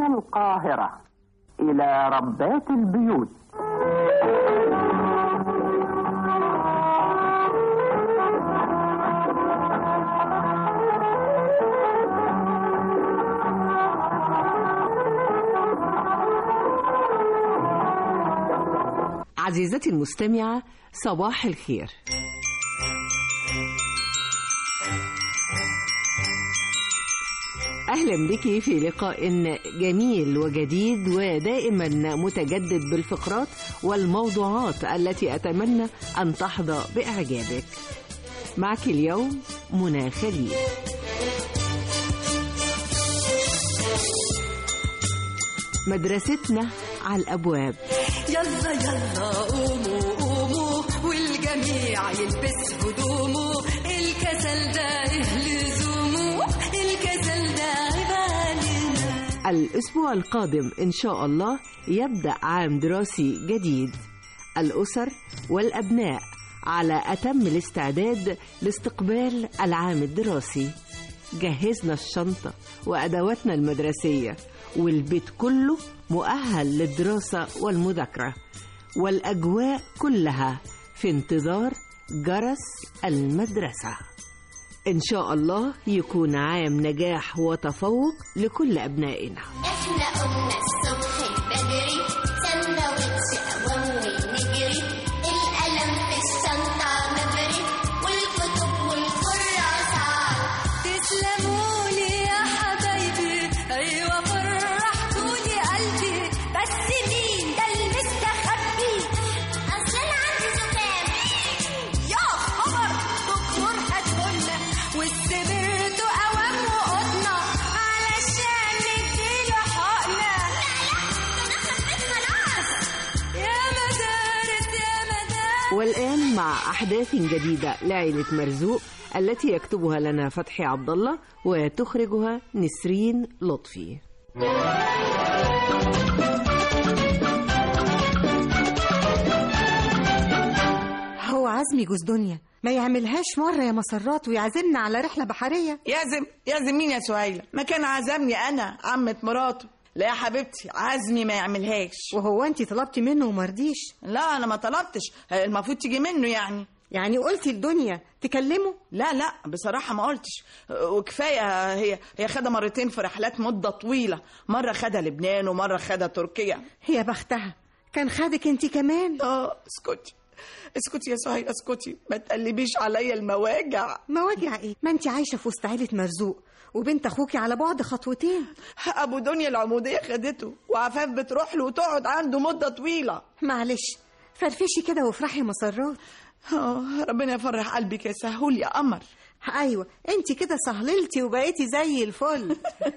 من القاهرة إلى ربات البيوت عزيزتي المستمعة صباح الخير أهلا بك في لقاء جميل وجديد ودائما متجدد بالفقرات والموضوعات التي أتمنى أن تحظى بإعجابك معك اليوم منى خليل مدرستنا على الأبواب يلا يلا قوموا قوموا والجميع يلبس هدومه الكسل ده لزومه الكسل ده عبالنا الأسبوع القادم إن شاء الله يبدأ عام دراسي جديد الأسر والأبناء على أتم الاستعداد لاستقبال العام الدراسي جهزنا الشنطة وأدواتنا المدرسية والبيت كله مؤهل للدراسة والمذاكرة والأجواء كلها في انتظار جرس المدرسة إن شاء الله يكون عام نجاح وتفوق لكل أبنائنا احنا قمنا الصبح بدري سندوتش قوامي نجري القلم في الشنطة مبري والكتب والكراسات تسلموا لي يا حبايبي ايوه فرحتوني قلبي بس مين ده المستخبي اصل انا عندي زكام يا خبر دكتور هتقولنا والسبرت قوام وقطنا علشان نديله حقنا يا مدارس يا مدارس والآن مع أحداث جديدة لعيلة مرزوق التي يكتبها لنا فتحي عبد الله وتخرجها نسرين لطفي هو عزمي جوز دنيا ما يعملهاش مرة يا مسرات ويعزمنا على رحلة بحرية يعزم يعزم مين يا سهيلة ما كان عزمني أنا عمة مراته لا يا حبيبتي عزمي ما يعملهاش وهو انت طلبتي منه ومرضيش لا أنا ما طلبتش المفروض تيجي منه يعني يعني قلتي لدنيا تكلمه لا لا بصراحة ما قلتش وكفاية هي هي خدها مرتين في رحلات مدة طويلة مرة خدها لبنان ومرة خدها تركيا يا بختها كان خدك انت كمان اه اسكتي اسكتي يا سهيلة اسكتي ما تقلبيش عليا المواجع مواجع ايه ما انت عايشة في وسط عيلة مرزوق وبنت اخوكي على بعد خطوتين أبو دنيا العمودية خدته وعفاف بتروح له وتقعد عنده مدة طويلة معلش فرفشي كده وافرحي مسرات آه ربنا يفرح قلبك يا سهول يا قمر ايوه انت كده سهللتي وبقيتي زي الفل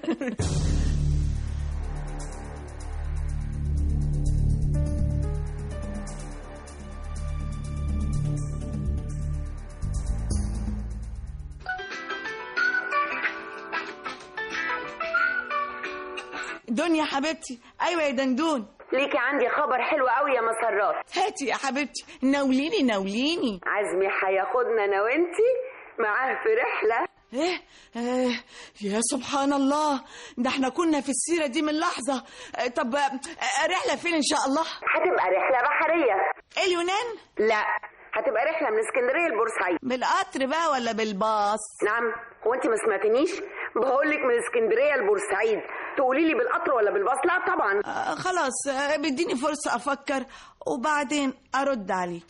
دنيا حبيبتي ايوه يا دندون ليكي عندي خبر حلو قوي يا مسرات هاتي يا حبيبتي ناوليني ناوليني عزمي هياخدنا انا وانتي معاه في رحله ايه آه يا سبحان الله ده احنا كنا في السيرة دي من لحظة آه طب آه رحلة فين ان شاء الله هتبقى رحله بحريه اليونان لا هتبقى رحله من اسكندريه لبورسعيد بالقطر بقى ولا بالباص نعم هو انت ما سمعتنيش بقول لك من اسكندريه لبورسعيد تقولي لي بالقطر ولا بالباص لا طبعا آه خلاص آه بديني فرصة افكر وبعدين ارد عليك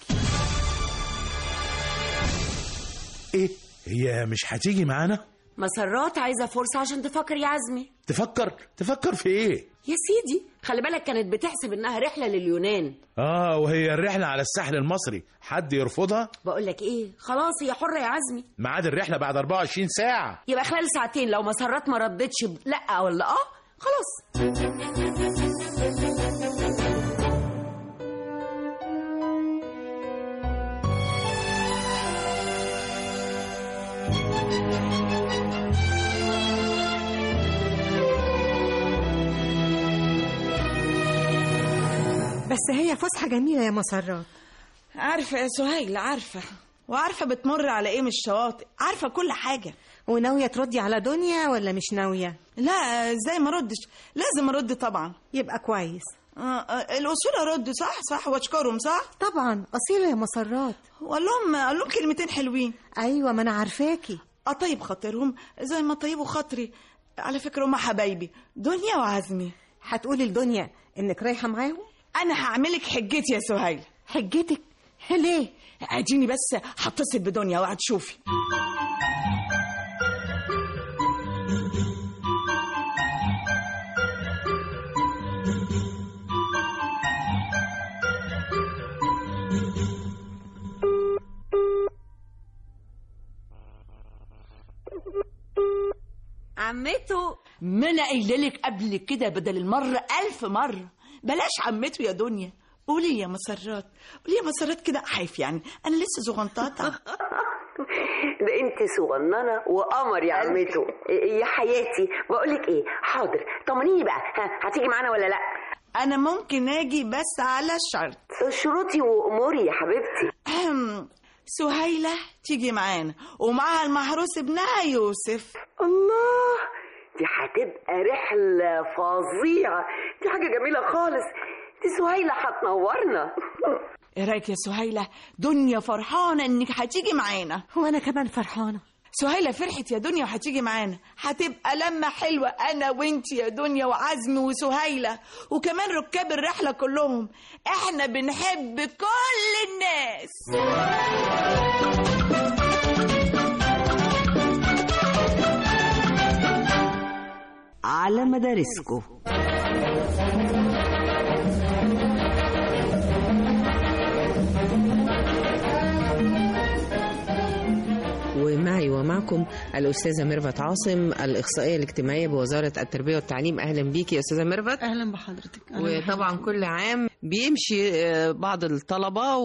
ايه هي مش هتيجي معانا مسرات عايزة فرصة عشان تفكر يا عزمي تفكر تفكر في ايه يا سيدي خلي بالك كانت بتحسب انها رحلة لليونان اه وهي الرحله على الساحل المصري حد يرفضها بقول لك ايه خلاص هي حرة يا عزمي ميعاد الرحله بعد 24 ساعه يبقى خلال ساعتين لو مسرات ما ردتش ب- لا ولا اه خلاص بس هي فسحة جميلة يا مسرات عارفة يا سهيل عارفة وعارفة بتمر على ايه من الشواطئ عارفة كل حاجة وناوية تردي على دنيا ولا مش ناوية لا ازاي ما ردش لازم ارد طبعا يبقى كويس آه، آه، الاصول ارد صح صح واشكرهم صح طبعا أصيلة يا مسرات وقال لهم قال لهم كلمتين حلوين أيوة ما أنا عارفاكي اطيب خاطرهم زي ما طيبوا خاطري على فكره هم حبايبي دنيا وعزمي هتقولي لدنيا إنك رايحة معاهم انا هعملك حجتي يا سهيل حجتك ليه اديني بس هتصل بدنيا وهتشوفي عمته ما انا قايله لك قبل كده بدل المره ألف مره بلاش عمته يا دنيا قولي يا مسرات قولي يا مسرات كده حيف يعني انا لسه زغنطاطه ده انت صغننه وقمر يا عمته يا حياتي بقول لك ايه حاضر طمنيني بقى ها هتيجي معانا ولا لا انا ممكن اجي بس على شرط شروطي واموري يا حبيبتي أهم، سهيلة تيجي معانا ومعاها المحروس ابنها يوسف الله دي هتبقى رحلة فظيعة دي حاجة جميلة خالص دي سهيلة هتنورنا ايه رايك يا سهيلة دنيا فرحانة انك هتيجي معانا وأنا كمان فرحانة سهيلة فرحت يا دنيا وهتيجي معانا هتبقى لمة حلوة أنا وانت يا دنيا وعزمي وسهيلة وكمان ركاب الرحلة كلهم احنا بنحب كل الناس على مدارسكم ومعي ومعكم الأستاذة ميرفت عاصم الإخصائية الاجتماعية بوزارة التربية والتعليم أهلا بيكي يا أستاذة ميرفت اهلا بحضرتك أهلاً وطبعا بحضرتك. كل عام بيمشي آه، بعض الطلبة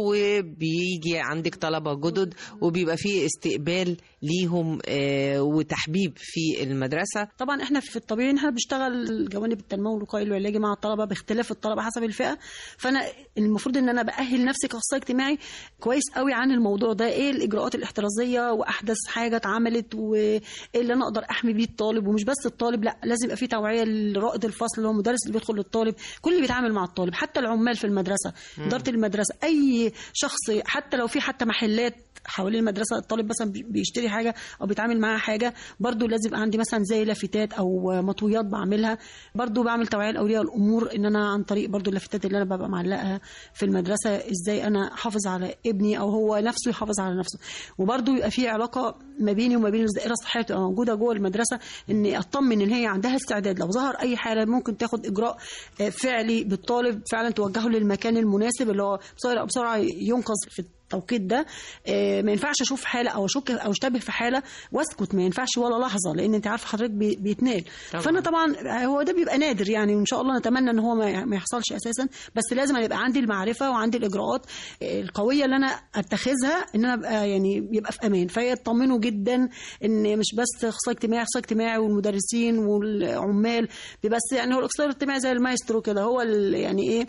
وبيجي عندك طلبة جدد وبيبقى فيه استقبال ليهم آه، وتحبيب في المدرسة طبعا احنا في الطبيعي ان احنا بنشتغل جوانب التنموي الوقائي والعلاجي مع الطلبه باختلاف الطلبه حسب الفئه فانا المفروض ان انا باهل نفسي كاخصائي اجتماعي كويس قوي عن الموضوع ده ايه الاجراءات الاحترازيه واحدث حاجه اتعملت وايه اللي انا اقدر احمي بيه الطالب ومش بس الطالب لا لازم يبقى في توعيه لرائد الفصل اللي هو المدرس اللي بيدخل للطالب كل اللي بيتعامل مع الطالب حتى العمال في المدرسه مم. اداره المدرسه اي شخص حتى لو في حتى محلات حوالين المدرسه الطالب مثلا بي- بيشتري حاجه او بيتعامل معاها حاجه برضو لازم يبقى عندي مثلا زي لافتات او مطويات بعملها برضو بعمل توعيه لاولياء الامور ان انا عن طريق برضو اللافتات اللي انا ببقى معلقها في المدرسه ازاي انا احافظ على ابني او هو نفسه يحافظ على نفسه وبرضو يبقى في علاقه ما بيني وما بين الدائره الصحيه تبقى موجوده جوه المدرسه ان اطمن ان هي عندها استعداد لو ظهر اي حاله ممكن تاخد اجراء آه، فعلي بالطالب فعلا توجهه للمكان المناسب اللي هو بسرعه بسرعه ينقذ في التوقيت ده آه، ما ينفعش اشوف حاله او اشك او اشتبه في حاله واسكت ما ينفعش ولا لحظه لان انت عارفه حضرتك بي- بيتنال طبعاً. فانا طبعا هو ده بيبقى نادر يعني وان شاء الله نتمنى ان هو ما ما يحصلش اساسا بس لازم يبقى عندي المعرفه وعندي الاجراءات آه، القويه اللي انا اتخذها ان انا ابقى يعني يبقى في امان فيطمنوا جدا ان مش بس اخصائي اجتماعي اخصائي اجتماعي والمدرسين والعمال بس يعني هو الاخصائي الاجتماعي زي المايسترو كده هو ال- يعني ايه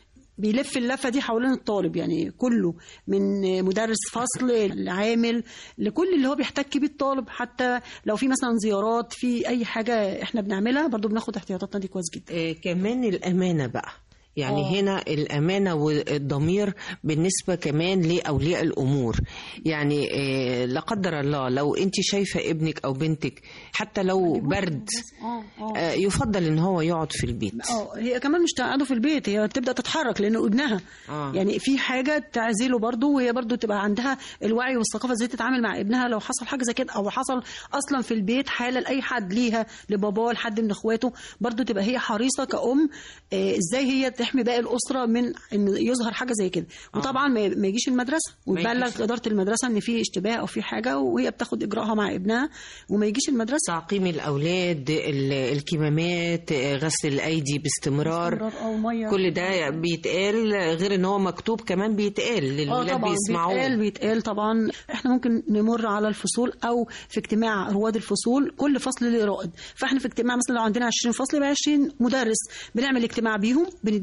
بيلف اللفه دي حوالين الطالب يعني كله من مدرس فصل العامل لكل اللي هو بيحتك بيه الطالب حتى لو في مثلا زيارات في اي حاجه احنا بنعملها برضو بناخد احتياطاتنا دي كويس جدا آه، كمان الأمانة بقى يعني آه. هنا الأمانة والضمير بالنسبة كمان لأولياء الأمور يعني آه، لا قدر الله لو أنت شايفة ابنك أو بنتك حتى لو برد اه اه آه، يفضل إن هو يقعد في البيت اه هي كمان مش تقعده في البيت هي تبدا تتحرك لانه ابنها آه. يعني في حاجه تعزله برضو وهي برضو تبقى عندها الوعي والثقافه ازاي تتعامل مع ابنها لو حصل حاجه زي كده او حصل اصلا في البيت حاله لاي حد ليها لباباه لحد من اخواته برضو تبقى هي حريصه كأم آه، ازاي هي تحمي باقي الاسره من ان يظهر حاجه زي كده وطبعا ما ما يجيش المدرسه ما يجيش. ويبلغ اداره المدرسه ان في اشتباه او في حاجه وهي بتاخد اجراءها مع ابنها وما يجيش المدرسه تعقيم الأولاد ال- الكمامات آه، غسل الأيدي باستمرار باستمرار أو مية. كل ده بيتقال غير ان هو مكتوب كمان بيتقال اه للولاد طبعا بيسمعوه بيتقال بيتقال طبعا احنا ممكن نمر على الفصول او في اجتماع رواد الفصول كل فصل له رائد فاحنا في اجتماع مثلا لو عندنا 20 فصل يبقى 20 مدرس بنعمل اجتماع بيهم بنديهم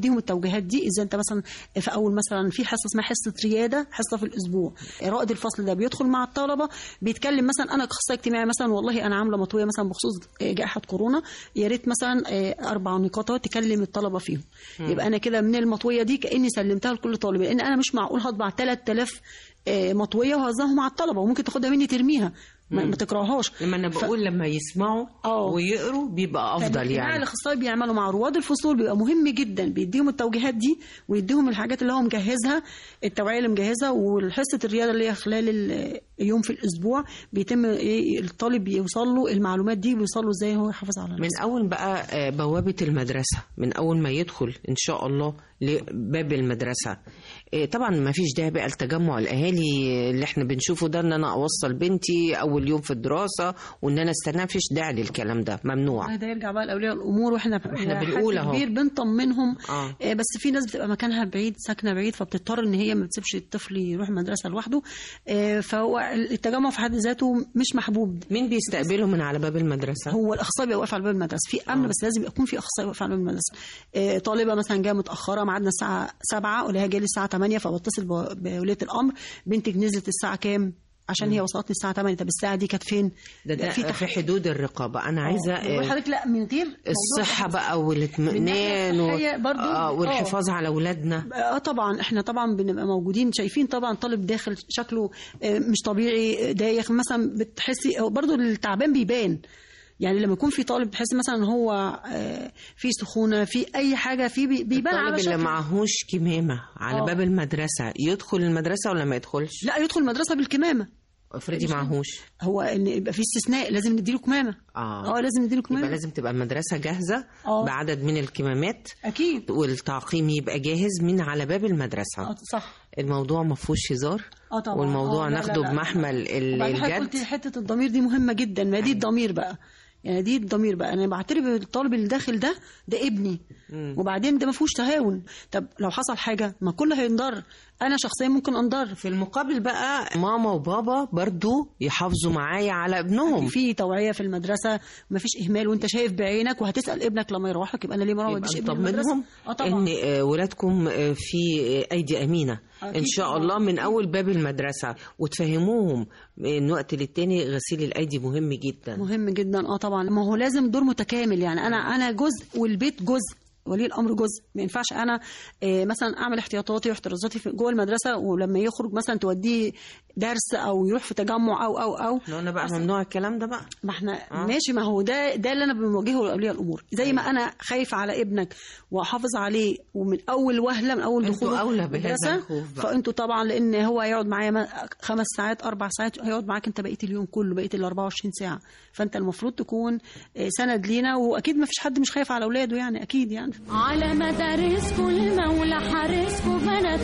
بديهم التوجيهات دي اذا انت مثلا في اول مثلا في حصه اسمها حصه رياده حصه في الاسبوع رائد الفصل ده بيدخل مع الطلبه بيتكلم مثلا انا كاخصائي اجتماعي مثلا والله انا عامله مطويه مثلا بخصوص جائحه كورونا يا ريت مثلا آه، اربع نقاط تكلم الطلبه فيهم مم. يبقى انا كده من المطويه دي كاني سلمتها لكل طالب لان انا مش معقول هطبع 3000 آه، مطويه وهوزعهم مع الطلبه وممكن تاخدها مني ترميها ما, مم. ما تقراهاش لما انا بقول لما يسمعوا ويقروا بيبقى افضل فالاجتماع يعني الاخصائي بيعملوا مع رواد الفصول بيبقى مهم جدا بيديهم التوجيهات دي ويديهم الحاجات اللي هو مجهزها التوعيه اللي مجهزها وحصه الرياضه اللي هي خلال ال- يوم في الاسبوع بيتم ايه الطالب يوصل له المعلومات دي بيوصل له ازاي هو يحافظ على من اول بقى آه، بوابه المدرسه من اول ما يدخل ان شاء الله لباب المدرسه آه، طبعا ما فيش داعي بقى لتجمع الاهالي اللي احنا بنشوفه ده ان انا اوصل بنتي اول يوم في الدراسه وان انا استناها مفيش داعي للكلام ده ممنوع ده يرجع بقى لاولياء الامور واحنا إحنا حد بنقول أهو. كبير بنطمنهم اه آه، بس في ناس بتبقى مكانها بعيد ساكنه بعيد فبتضطر ان هي ما تسيبش الطفل يروح المدرسه لوحده آه، فهو التجمع في حد ذاته مش محبوب مين بيستقبله من على باب المدرسه هو الاخصائي بيبقى واقف على باب المدرسه في امن بس لازم يكون في اخصائي واقف على باب المدرسه آه، طالبه مثلا جايه متاخره ميعادنا الساعه 7 ولا هي جايه لي الساعه 8 فبتصل ب- بوليه الامر بنتك نزلت الساعه كام عشان هي وصلتني الساعه 8 طب الساعه دي كانت فين ده, ده في, في حدود الرقابه انا عايزه بقول آه، حضرتك لا من غير موضوع الصحه بقى من والاطمئنان الناحية و- الصحية برضو، آه، والحفاظ آه. على اولادنا اه طبعا احنا طبعا بنبقى موجودين شايفين طبعا طالب داخل شكله آه، مش طبيعي دايخ مثلا بتحسي برضو التعبان بيبان يعني لما يكون في طالب بتحس مثلا ان هو آه، في سخونه في اي حاجه في بي- بيبان على الطالب اللي شكله معهوش كمامه على آه. باب المدرسه يدخل المدرسه ولا ما يدخلش لا يدخل المدرسه بالكمامه افرضي معهوش هو ان يبقى في استثناء لازم نديله كمامه اه اه لازم نديله كمامه يبقى لازم تبقى المدرسه جاهزه آه. بعدد من الكمامات اكيد والتعقيم يبقى جاهز من على باب المدرسه اه صح الموضوع ما فيهوش هزار اه طبعا والموضوع آه، لا، لا، ناخده لا. بمحمل ال- وبعدين حضرتك الجد قلتي حته الضمير دي مهمه جدا ما دي الضمير بقى يعني دي الضمير بقى انا بعترف الطالب اللي داخل ده ده ابني وبعدين ده ما فيهوش تهاون طب لو حصل حاجه ما كله هينضر انا شخصيا ممكن انضر في المقابل بقى ماما وبابا برضو يحافظوا معايا على ابنهم في توعيه في المدرسه ما فيش اهمال وانت شايف بعينك وهتسال ابنك لما يروح لك يبقى انا ليه ما يبقى وديش ابني المدرسه نطمنهم اه طبعا ان آه، ولادكم آه، في آه، ايدي امينه أكيد ان شاء طبعاً. الله من اول باب المدرسه وتفهموهم من وقت للتاني غسيل الايدي مهم جدا مهم جدا اه طبعا ما هو لازم دور متكامل يعني انا انا جزء والبيت جزء ولي الامر جزء ما ينفعش انا آه، مثلا اعمل احتياطاتي واحترازاتي في- جوه المدرسه ولما يخرج مثلا توديه درس او يروح في تجمع او او او لو انا بقى ممنوع الكلام ده بقى ما احنا آه. ماشي ما هو ده ده اللي انا بواجهه لاولياء الامور زي ما انا خايفه على ابنك واحافظ عليه ومن اول وهله من اول انتوا دخوله أولى بهذا المدرسة، الخوف بقى. فانتوا طبعا لان هو هيقعد معايا ما- خمس ساعات اربع ساعات هيقعد معاك انت بقيه اليوم كله بقيه ال 24 ساعه فانت المفروض تكون آه، سند لينا واكيد ما فيش حد مش خايف على اولاده يعني اكيد يعني على مدارسكم المولى حارسكم بنات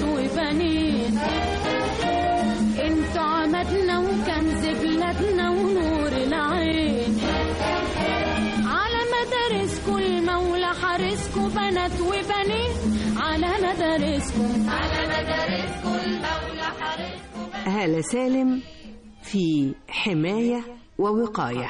وبنين انتوا عمدنا وكنز بلادنا ونور العين على مدارسكم المولى حارسكم بنات وبنين على مدارسكم على مدارسكم المولى حارسكم هالة سالم في حماية ووقاية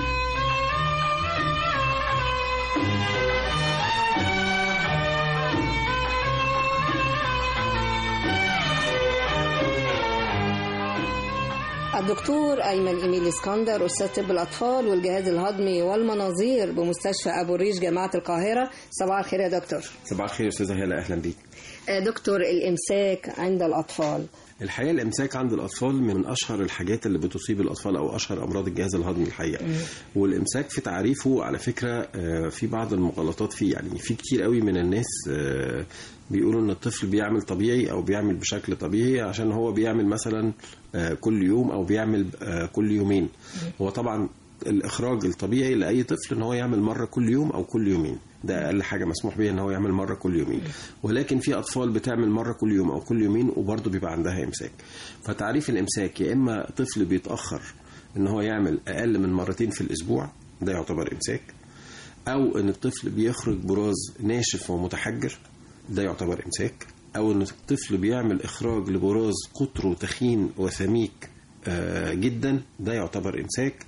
الدكتور أيمن إيميل اسكندر أستاذ طب الأطفال والجهاز الهضمي والمناظير بمستشفى أبو الريش جامعة القاهرة صباح الخير يا دكتور صباح الخير يا استاذه هاله اهلا بيك آه، دكتور الإمساك عند الأطفال الحقيقه الامساك عند الاطفال من اشهر الحاجات اللي بتصيب الاطفال او اشهر امراض الجهاز الهضمي الحقيقه والامساك في تعريفه على فكره آه، في بعض المغالطات فيه يعني في كتير قوي من الناس آه، بيقولوا ان الطفل بيعمل طبيعي او بيعمل بشكل طبيعي عشان هو بيعمل مثلا آه، كل يوم او بيعمل آه، كل يومين هو طبعا الاخراج الطبيعي لاي طفل ان هو يعمل مره كل يوم او كل يومين ده اقل حاجه مسموح بيها ان هو يعمل مره كل يومين ولكن في اطفال بتعمل مره كل يوم او كل يومين وبرضه بيبقى عندها امساك فتعريف الامساك يا اما طفل بيتاخر ان هو يعمل اقل من مرتين في الاسبوع ده يعتبر امساك او ان الطفل بيخرج براز ناشف ومتحجر ده يعتبر امساك او ان الطفل بيعمل اخراج لبراز قطره تخين وسميك آه، جدا ده يعتبر امساك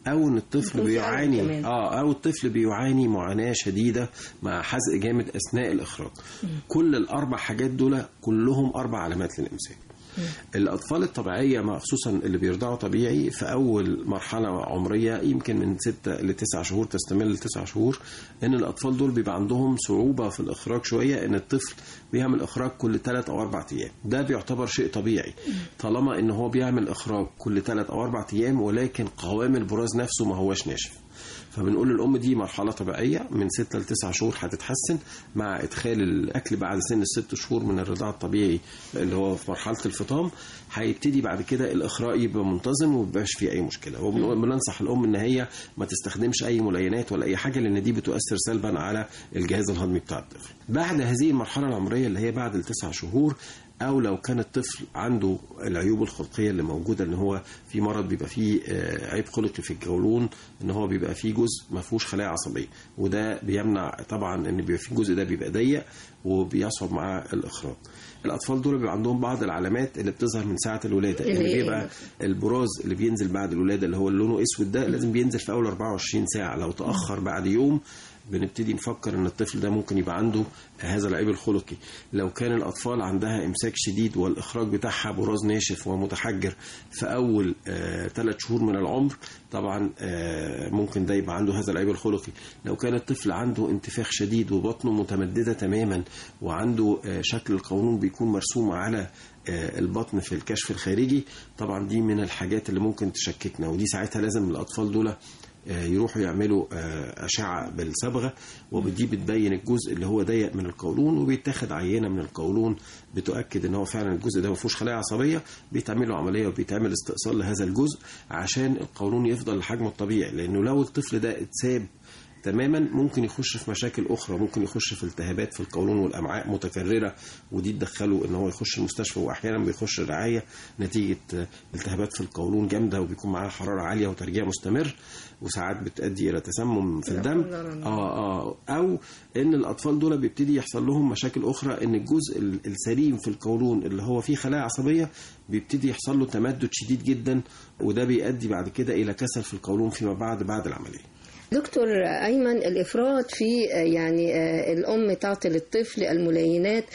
او ان الطفل يكون في بيعاني ألم كمان. اه او الطفل بيعاني معاناه شديده مع حزق جامد اثناء الاخراج كل الاربع حاجات دول كلهم اربع علامات للامساك الأطفال الطبيعية مع خصوصا اللي بيرضعوا طبيعي في أول مرحلة عمرية يمكن من 6 ل 9 شهور تستمر ل 9 شهور إن الأطفال دول بيبقى عندهم صعوبة في الإخراج شوية إن الطفل بيعمل إخراج كل 3 أو 4 أيام ده بيعتبر شيء طبيعي طالما إن هو بيعمل إخراج كل 3 أو 4 أيام ولكن قوام البراز نفسه ما هوش ناشف فبنقول للأم دي مرحلة طبيعية من 6 ل 9 شهور هتتحسن مع إدخال الأكل بعد سن الست شهور من الرضاعة الطبيعي اللي هو في مرحلة الفطام هيبتدي بعد كده الإخراء يبقى منتظم ومبقاش فيه أي مشكلة وبننصح الأم إن هي ما تستخدمش أي ملينات ولا أي حاجة لأن دي بتؤثر سلبا على الجهاز الهضمي بتاع الطفل بعد هذه المرحلة العمرية اللي هي بعد التسع شهور او لو كان الطفل عنده العيوب الخلقيه اللي موجوده ان هو في مرض بيبقى فيه آه، عيب خلقي في القولون ان هو بيبقى فيه جزء ما فيهوش خلايا عصبيه وده بيمنع طبعا ان بيبقى فيه الجزء ده بيبقى ضيق وبيصعب معاه الاخراج الاطفال دول بيبقى عندهم بعض العلامات اللي بتظهر من ساعه الولاده اللي اللي هي بيبقى البراز اللي بينزل بعد الولاده اللي هو لونه اسود ده لازم بينزل في اول 24 ساعه لو تاخر بعد يوم بنبتدي نفكر ان الطفل ده ممكن يبقى عنده هذا العيب الخلقي لو كان الاطفال عندها امساك شديد والاخراج بتاعها براز ناشف ومتحجر في اول ثلاث شهور من العمر طبعا آه ممكن ده يبقى عنده هذا العيب الخلقي لو كان الطفل عنده انتفاخ شديد وبطنه متمدده تماما وعنده آه شكل القولون بيكون مرسوم على آه، البطن في الكشف الخارجي طبعا دي من الحاجات اللي ممكن تشككنا ودي ساعتها لازم الاطفال دول آه، يروحوا يعملوا آه، أشعة بالصبغة ودي بتبين الجزء اللي هو ضيق من القولون وبيتاخد عينة من القولون بتؤكد ان هو فعلا الجزء ده ما فيهوش خلايا عصبية بيتعمل له عملية وبيتعمل استئصال لهذا الجزء عشان القولون يفضل لحجمه الطبيعي لأنه لو الطفل ده اتساب تماما ممكن يخش في مشاكل اخرى ممكن يخش في التهابات في القولون والامعاء متكرره ودي تدخله ان هو يخش المستشفى واحيانا بيخش رعايه نتيجه التهابات في القولون جامده وبيكون معاه حراره عاليه وترجيع مستمر وساعات بتؤدي الى تسمم في الدم اه اه او ان الاطفال دول بيبتدي يحصل لهم مشاكل اخرى ان الجزء ال- السليم في القولون اللي هو فيه خلايا عصبيه بيبتدي يحصل له تمدد شديد جدا وده بيؤدي بعد كده الى كسل في القولون فيما بعد بعد العمليه دكتور أيمن الإفراط في آه، يعني آه، الأم تعطي للطفل الملينات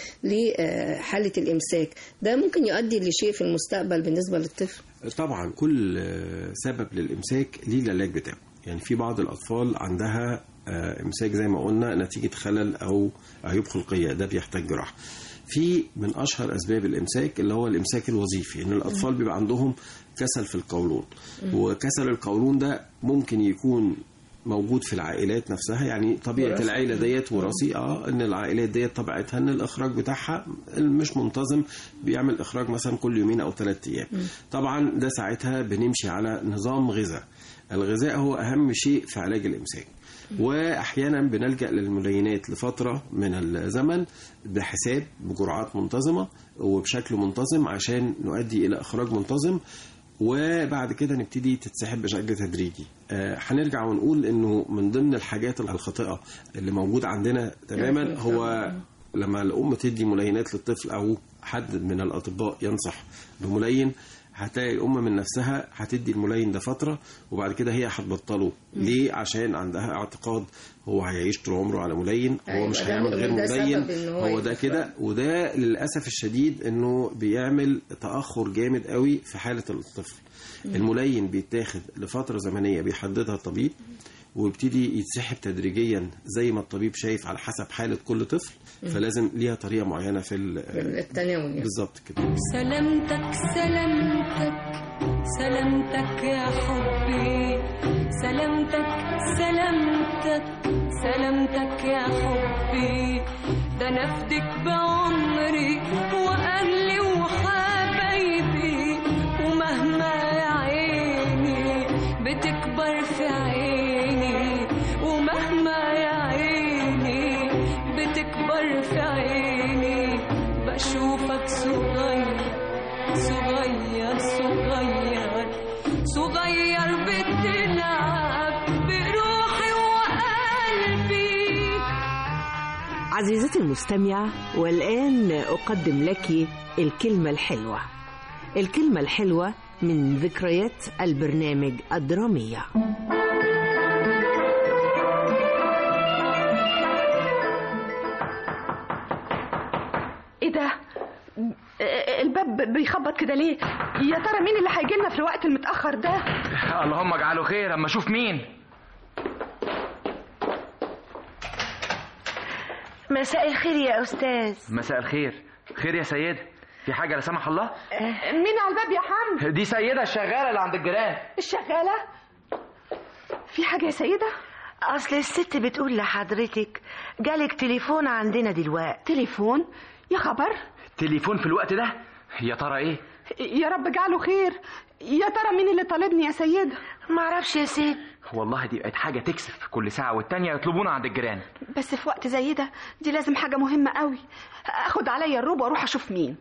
لحالة الإمساك ده ممكن يؤدي لشيء في المستقبل بالنسبة للطفل طبعا كل آه، سبب للامساك ليه العلاج بتاعه يعني في بعض الاطفال عندها آه، امساك زي ما قلنا نتيجه خلل او عيوب خلقيه ده بيحتاج جراحه في من اشهر اسباب الامساك اللي هو الامساك الوظيفي ان الاطفال بيبقى عندهم كسل في القولون مم. وكسل القولون ده ممكن يكون موجود في العائلات نفسها يعني طبيعه وراثي. العيله ديت وراثي اه ان العائلات ديت طبيعتها ان الاخراج بتاعها مش منتظم بيعمل اخراج مثلا كل يومين او ثلاث ايام طبعا ده ساعتها بنمشي على نظام غذاء الغذاء هو اهم شيء في علاج الامساك واحيانا بنلجا للملينات لفتره من الزمن بحساب بجرعات منتظمه وبشكل منتظم عشان نؤدي الى اخراج منتظم وبعد كده نبتدي تتسحب بشكل تدريجي آه، هنرجع ونقول انه من ضمن الحاجات الخاطئه اللي موجود عندنا تماما هو لما الام تدي ملينات للطفل او حد من الاطباء ينصح بملين هتلاقي الام من نفسها هتدي الملين ده فتره وبعد كده هي هتبطله ليه عشان عندها اعتقاد هو هيعيش طول عمره على ملين هو أيوة، مش ده- هيعمل غير ده سبب ملين إن هو هو ده يخف كده وده للاسف الشديد انه بيعمل تاخر جامد قوي في حاله الطفل مم. الملين بيتاخد لفتره زمنيه بيحددها الطبيب ويبتدي يتسحب تدريجيا زي ما الطبيب شايف على حسب حاله كل طفل مم. فلازم ليها طريقه معينه في ال- التناول بالظبط كده سلامتك سلامتك سلامتك يا حبي سلامتك سلامتك سلامتك يا حبي ده نفدك بعمري واهلي وحبايبي ومهما يا عيني بتكبر في عيني ومهما يا عيني بتكبر في عيني بشوفك صغير صغير صغير صغير بتلعب بروحي وقلبي عزيزتي المستمعة والآن أقدم لك الكلمة الحلوة الكلمة الحلوة من ذكريات البرنامج الدرامية ايه ده آه، الباب بيخبط كده ليه يا ترى مين اللي هيجي لنا في الوقت المتاخر ده اللهم اجعله خير اما اشوف مين مساء الخير يا أستاذ مساء الخير خير يا سيدة في حاجة لا سمح الله مين على الباب يا حمد دي سيدة الشغالة اللي عند الجيران الشغالة في حاجة يا سيدة أصل الست بتقول لحضرتك جالك تليفون عندنا دلوقتي تليفون يا خبر تليفون في الوقت ده يا ترى ايه يا رب اجعله خير يا ترى مين اللي طالبني يا سيدة معرفش يا ست والله دي بقت حاجة تكسف كل ساعة والتانية يطلبونا عند الجيران بس في وقت زي ده دي لازم حاجة مهمة قوي اخد عليا الروب واروح اشوف مين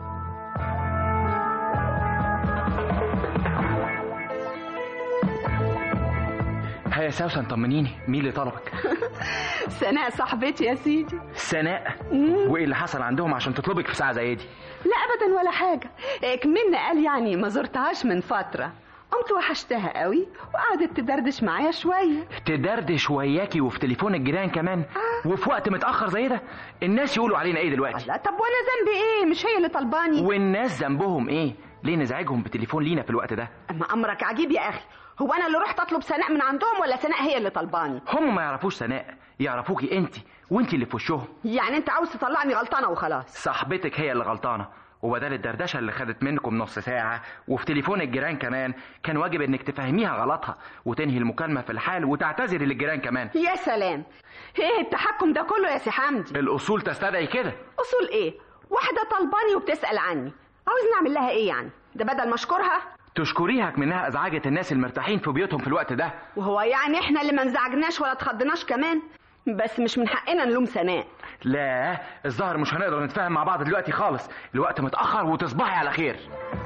ها يا سوسن طمنيني مين اللي طلبك سناء صاحبتي يا سيدي سناء وايه اللي حصل عندهم عشان تطلبك في ساعة زي دي لا ابدا ولا حاجة كملنا قال يعني ما زرتهاش من فترة قمت وحشتها قوي وقعدت تدردش معايا شوية تدردش وياكي وفي تليفون الجيران كمان وفي وقت متأخر زي ده الناس يقولوا علينا ايه دلوقتي لا طب وانا ذنبي ايه مش هي اللي طلباني والناس ذنبهم ايه ليه نزعجهم بتليفون لينا في الوقت ده اما امرك عجيب يا اخي هو انا اللي رحت اطلب سناء من عندهم ولا سناء هي اللي طلباني هم ما يعرفوش سناء يعرفوكي انت وانت اللي في وشهم يعني انت عاوز تطلعني غلطانة وخلاص صاحبتك هي اللي غلطانه وبدل الدردشه اللي خدت منكم نص ساعه وفي تليفون الجيران كمان كان واجب انك تفهميها غلطها وتنهي المكالمه في الحال وتعتذري للجيران كمان يا سلام ايه التحكم ده كله يا سي حمدي الاصول تستدعي كده اصول ايه واحدة طلباني وبتسأل عني عاوز نعمل لها ايه يعني ده بدل ما اشكرها تشكريها منها ازعجت الناس المرتاحين في بيوتهم في الوقت ده وهو يعني احنا اللي ما انزعجناش ولا اتخضناش كمان بس مش من حقنا نلوم سناء لا الظاهر مش هنقدر نتفاهم مع بعض دلوقتي خالص الوقت متاخر وتصبحي على خير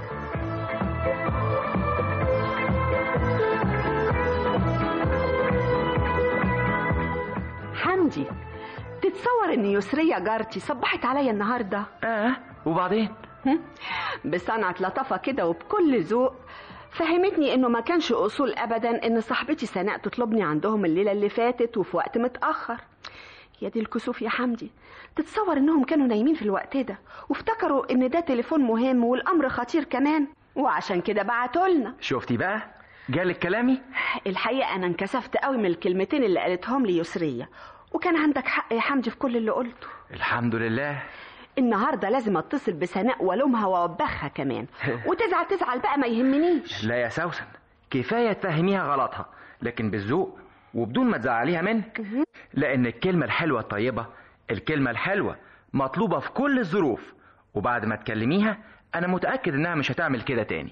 حمدي تتصور ان يسرية جارتي صبحت عليا النهاردة اه وبعدين بصنعة لطافة كده وبكل ذوق فهمتني انه ما كانش اصول ابدا ان صاحبتي سناء تطلبني عندهم الليلة اللي فاتت وفي وقت متأخر يا دي الكسوف يا حمدي تتصور انهم كانوا نايمين في الوقت ده وافتكروا ان ده تليفون مهم والامر خطير كمان وعشان كده بعتولنا شفتي بقى جالك كلامي الحقيقة انا انكسفت قوي من الكلمتين اللي قالتهم لي يسرية وكان عندك حق يا حمدي في كل اللي قلته الحمد لله النهارده لازم اتصل بسناء والومها واوبخها كمان وتزعل تزعل بقى ما يهمنيش لا يا سوسن كفايه تفهميها غلطها لكن بالذوق وبدون ما تزعليها منك لان الكلمه الحلوه الطيبه الكلمه الحلوه مطلوبه في كل الظروف وبعد ما تكلميها انا متاكد انها مش هتعمل كده تاني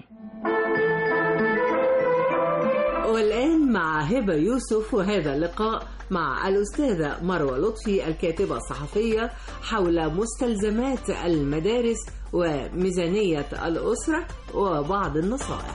والآن مع هبة يوسف وهذا اللقاء مع الأستاذة مروة لطفي الكاتبة الصحفية حول مستلزمات المدارس وميزانية الأسرة وبعض النصائح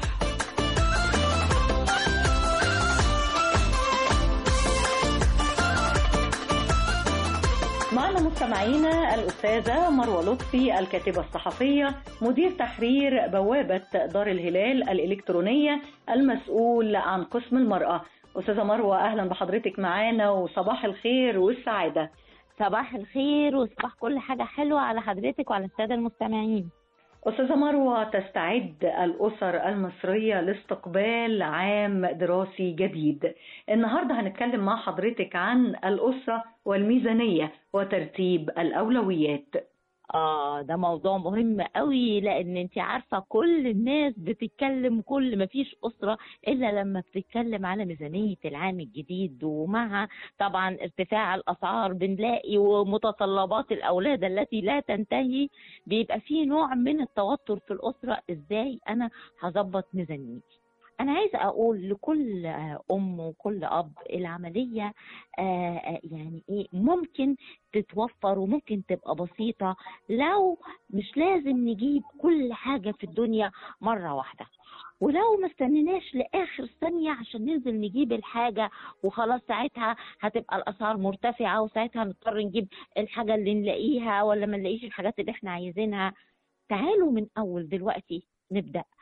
معنا مستمعينا الأستاذة مروة لطفي الكاتبة الصحفية مدير تحرير بوابة دار الهلال الإلكترونية المسؤول عن قسم المرأة أستاذة مروة أهلا بحضرتك معانا وصباح الخير والسعادة صباح الخير وصباح كل حاجة حلوة على حضرتك وعلى السادة المستمعين أستاذة مروة تستعد الأسر المصرية لاستقبال عام دراسي جديد النهاردة هنتكلم مع حضرتك عن الأسرة والميزانية وترتيب الأولويات اه ده موضوع مهم قوي لان انت عارفه كل الناس بتتكلم كل ما فيش اسره الا لما بتتكلم على ميزانيه العام الجديد ومع طبعا ارتفاع الاسعار بنلاقي ومتطلبات الاولاد التي لا تنتهي بيبقى في نوع من التوتر في الاسره ازاي انا هظبط ميزانيتي أنا عايزة أقول لكل أم وكل أب العملية يعني إيه ممكن تتوفر وممكن تبقى بسيطة لو مش لازم نجيب كل حاجة في الدنيا مرة واحدة ولو ما استنيناش لاخر ثانيه عشان ننزل نجيب الحاجه وخلاص ساعتها هتبقى الاسعار مرتفعه وساعتها نضطر نجيب الحاجه اللي نلاقيها ولا ما نلاقيش الحاجات اللي احنا عايزينها تعالوا من اول دلوقتي نبدا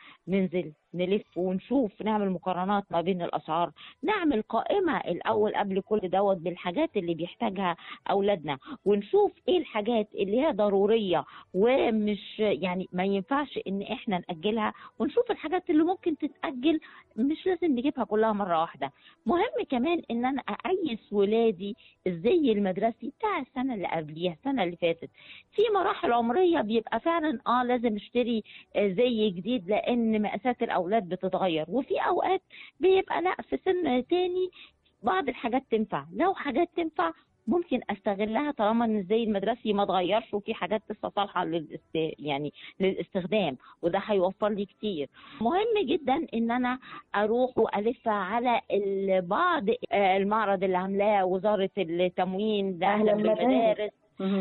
ننزل نلف ونشوف نعمل مقارنات ما بين الاسعار نعمل قائمه الاول قبل كل دوت بالحاجات اللي بيحتاجها اولادنا ونشوف ايه الحاجات اللي هي ضروريه ومش يعني ما ينفعش ان احنا ناجلها ونشوف الحاجات اللي ممكن تتاجل مش لازم نجيبها كلها مره واحده مهم كمان ان انا اقيس ولادي الزي المدرسي بتاع السنه اللي قبليها السنه اللي فاتت في مراحل عمريه بيبقى فعلا اه لازم اشتري آه، زي جديد لان مقاسات الاولاد بتتغير وفي اوقات بيبقى لا في سن تاني بعض الحاجات تنفع لو حاجات تنفع ممكن استغلها طالما ان الزي المدرسي ما اتغيرش وفي حاجات لسه صالحه للاست... يعني للاستخدام وده هيوفر لي كتير مهم جدا ان انا اروح والف على ال- بعض آه، المعرض اللي عاملاه وزاره التموين ده أهلا أهلاً مدارس. بالمدارس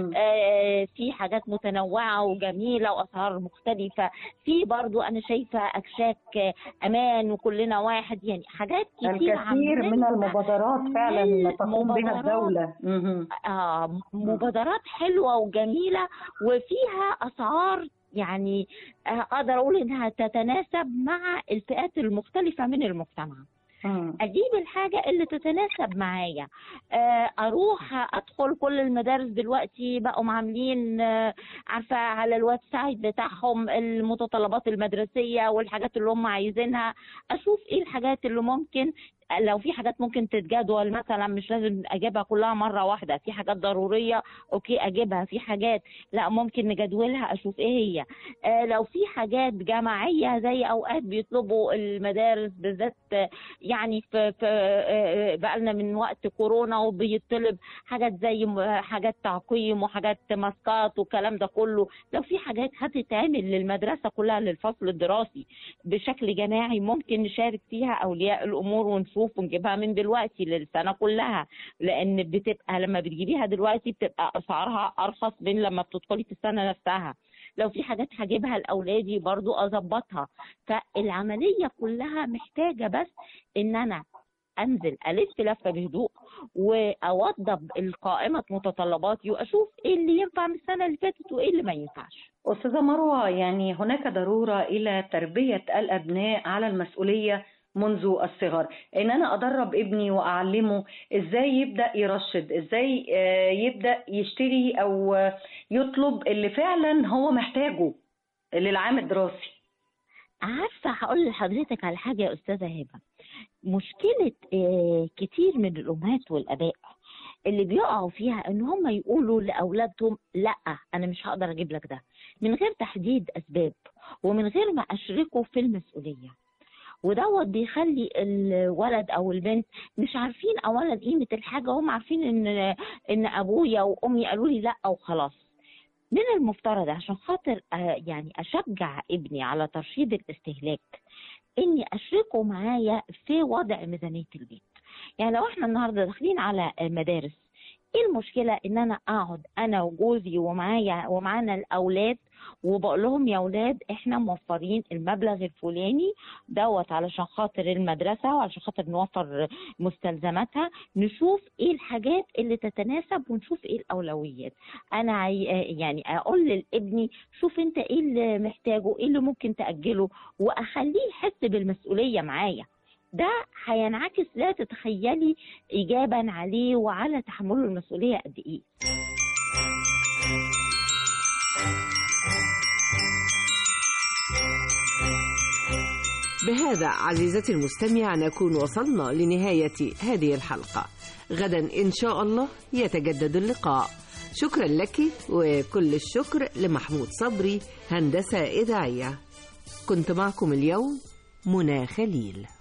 آه، في حاجات متنوعة وجميلة وأسعار مختلفة في برضو أنا شايفة أكشاك آه، أمان وكلنا واحد يعني حاجات كتير الكثير من عاملينها المبادرات فعلا تقوم بها مبادرات. الدولة مهم. آه مبادرات حلوة وجميلة وفيها أسعار يعني آه، أقدر أقول إنها تتناسب مع الفئات المختلفة من المجتمع اجيب الحاجه اللي تتناسب معايا آه، اروح ادخل كل المدارس دلوقتي بقوا عاملين آه، عارفه على الويب سايت بتاعهم المتطلبات المدرسيه والحاجات اللي هم عايزينها اشوف ايه الحاجات اللي ممكن لو في حاجات ممكن تتجدول مثلا مش لازم اجيبها كلها مره واحده في حاجات ضروريه اوكي اجيبها في حاجات لا ممكن نجدولها اشوف ايه هي آه لو في حاجات جماعيه زي اوقات بيطلبوا المدارس بالذات آه، يعني في في آه، بقالنا من وقت كورونا وبيطلب حاجات زي م- حاجات تعقيم وحاجات ماسكات والكلام ده كله لو في حاجات هتتعمل للمدرسه كلها للفصل الدراسي بشكل جماعي ممكن نشارك فيها اولياء الامور ونشوف ونجيبها من دلوقتي للسنه كلها لان بتبقى لما بتجيبيها دلوقتي بتبقى اسعارها ارخص من لما بتدخلي في السنه نفسها لو في حاجات هجيبها لاولادي برضو اظبطها فالعمليه كلها محتاجه بس ان انا انزل الف لفه بهدوء واوضب القائمه متطلباتي واشوف ايه اللي ينفع من السنه اللي فاتت وايه اللي ما ينفعش أستاذة مروة يعني هناك ضرورة إلى تربية الأبناء على المسؤولية منذ الصغر إن أنا أدرب ابني وأعلمه إزاي يبدأ يرشد إزاي آه، يبدأ يشتري أو آه، يطلب اللي فعلا هو محتاجه للعام الدراسي عارفه هقول لحضرتك على حاجه يا استاذه هبه مشكله آه، كتير من الامهات والاباء اللي بيقعوا فيها ان هم يقولوا لاولادهم لا انا مش هقدر اجيب لك ده من غير تحديد اسباب ومن غير ما اشركه في المسؤوليه ودوت بيخلي الولد او البنت مش عارفين اولا قيمه الحاجه هم عارفين ان ان ابويا وامي قالوا لي لا وخلاص من المفترض عشان خاطر آه، يعني اشجع ابني على ترشيد الاستهلاك اني اشركه معايا في وضع ميزانيه البيت يعني لو احنا النهارده داخلين على مدارس ايه المشكله ان انا اقعد انا وجوزي ومعايا ومعانا الاولاد وبقول لهم يا اولاد احنا موفرين المبلغ الفلاني دوت علشان خاطر المدرسه وعلشان خاطر نوفر مستلزماتها نشوف ايه الحاجات اللي تتناسب ونشوف ايه الاولويات انا عي... يعني اقول لابني شوف انت ايه اللي محتاجه ايه اللي ممكن تاجله واخليه يحس بالمسؤوليه معايا ده هينعكس لا تتخيلي ايجابا عليه وعلى تحمله المسؤوليه قد ايه بهذا عزيزتي المستمع نكون وصلنا لنهاية هذه الحلقة غدا إن شاء الله يتجدد اللقاء شكرا لك وكل الشكر لمحمود صبري هندسة إذاعية كنت معكم اليوم منى خليل